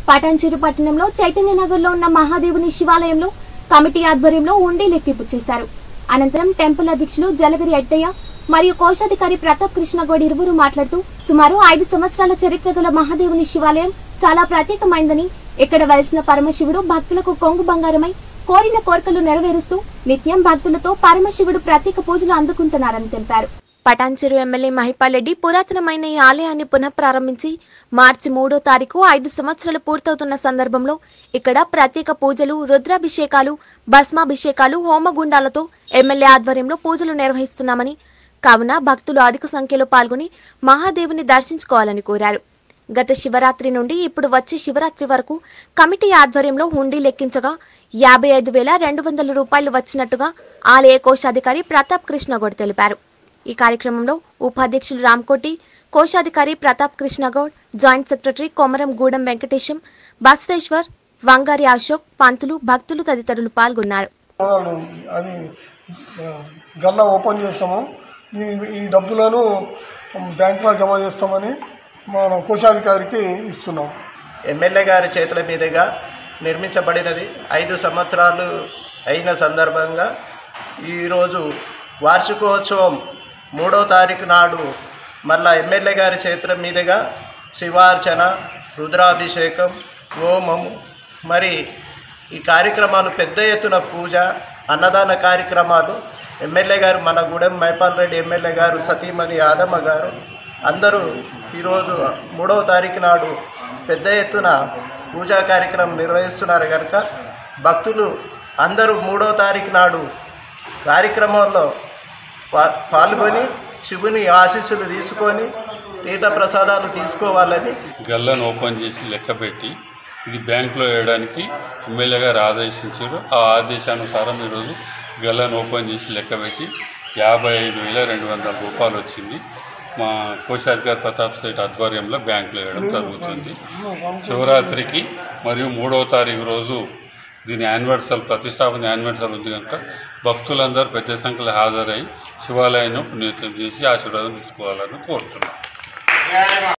పటాన్చెరు పట్టణంలో చైతన్య నగర్ లో ఉన్న మహాదేవుని శివాలయంలో కమిటీ ఆధ్వర్యంలో ఉండి లెక్కింపు చేశారు అనంతరం టెంపుల్ అధ్యక్షులు జలగిరి అట్టయ్య మరియు కోశాధికారి ప్రతాప్ కృష్ణగౌడ్ ఇరువురు మాట్లాడుతూ సుమారు ఐదు సంవత్సరాల చరిత్ర గల మహాదేవుని శివాలయం చాలా ప్రత్యేకమైందని ఇక్కడ వెలిసిన పరమశివుడు భక్తులకు కొంగు బంగారమై కోరిన కోరికలు నెరవేరుస్తూ నిత్యం భక్తులతో పరమశివుడు ప్రత్యేక పూజలు అందుకుంటున్నారని తెలిపారు పటాన్చెరు ఎమ్మెల్యే మహిపాల్ రెడ్డి పురాతనమైన ఈ ఆలయాన్ని పునఃప్రారంభించి మార్చి మూడో తారీఖు ఐదు సంవత్సరాలు పూర్తవుతున్న సందర్భంలో ఇక్కడ ప్రత్యేక పూజలు రుద్రాభిషేకాలు భస్మాభిషేకాలు హోమగుండాలతో ఎమ్మెల్యే ఆధ్వర్యంలో పూజలు నిర్వహిస్తున్నామని కావున భక్తులు అధిక సంఖ్యలో పాల్గొని మహాదేవుని దర్శించుకోవాలని కోరారు గత శివరాత్రి నుండి ఇప్పుడు వచ్చే శివరాత్రి వరకు కమిటీ ఆధ్వర్యంలో హుండీ లెక్కించగా యాభై ఐదు వేల రెండు వందల రూపాయలు వచ్చినట్టుగా ఆలయ కోశాధికారి ప్రతాప్ కృష్ణగౌడ్ తెలిపారు ఈ కార్యక్రమంలో ఉపాధ్యక్షులు రామ్కోటి కోశాధికారి ప్రతాప్ కృష్ణగౌడ్ జాయింట్ సెక్రటరీ కొమరం గూడెం వెంకటేశం బస్వేశ్వర్ వంగారి అశోక్ పంతులు భక్తులు తదితరులు పాల్గొన్నారు మొదలు అది ఆ, గల్లా ఓపెన్ చేస్తాము ఈ ఈ డబ్బులను బ్యాంకులో జమ చేస్తామని మన కోశాధికారికి ఇస్తున్నాం ఎమ్మెల్యే గారి చేతుల మీదుగా నిర్మించబడినది ఐదు సంవత్సరాలు అయిన సందర్భంగా ఈరోజు వార్షికోత్సవం మూడో తారీఖు నాడు మళ్ళా ఎమ్మెల్యే గారి చేతుల మీదుగా శివార్చన రుద్రాభిషేకం హోమము మరి ఈ కార్యక్రమాలు పెద్ద ఎత్తున పూజ అన్నదాన కార్యక్రమాలు ఎమ్మెల్యే గారు మన గూడెం మైపాల్ రెడ్డి ఎమ్మెల్యే గారు సతీమణి యాదమ్మ గారు అందరూ ఈరోజు మూడవ తారీఖు నాడు పెద్ద ఎత్తున పూజా కార్యక్రమం నిర్వహిస్తున్నారు కనుక భక్తులు అందరూ మూడవ తారీఖు నాడు కార్యక్రమంలో పా- పాల్గొని శివుని ఆశీస్సులు తీసుకొని తీర్థ ప్రసాదాలు తీసుకోవాలని గల్లను ఓపెన్ చేసి లెక్కపెట్టి ఇది బ్యాంకులో వేయడానికి ఎమ్మెల్యే గారు ఆదేశించారు ఆ ఆదేశానుసారం ఈరోజు గల్లను ఓపెన్ చేసి లెక్కపెట్టి యాభై ఐదు వేల రెండు వందల రూపాయలు వచ్చింది మా కోశాధికారి ప్రతాప్ సేట్ ఆధ్వర్యంలో బ్యాంకులో వేయడం జరుగుతుంది శివరాత్రికి మరియు మూడవ తారీఖు రోజు దీని యానివర్సల్ ప్రతిష్టాపన యానివర్సల్ ఉంది కనుక భక్తులందరూ పెద్ద సంఖ్యలో హాజరై శివాలయాన్ని పునీతం చేసి ఆశీర్వాదం తీసుకోవాలని కోరుతున్నాం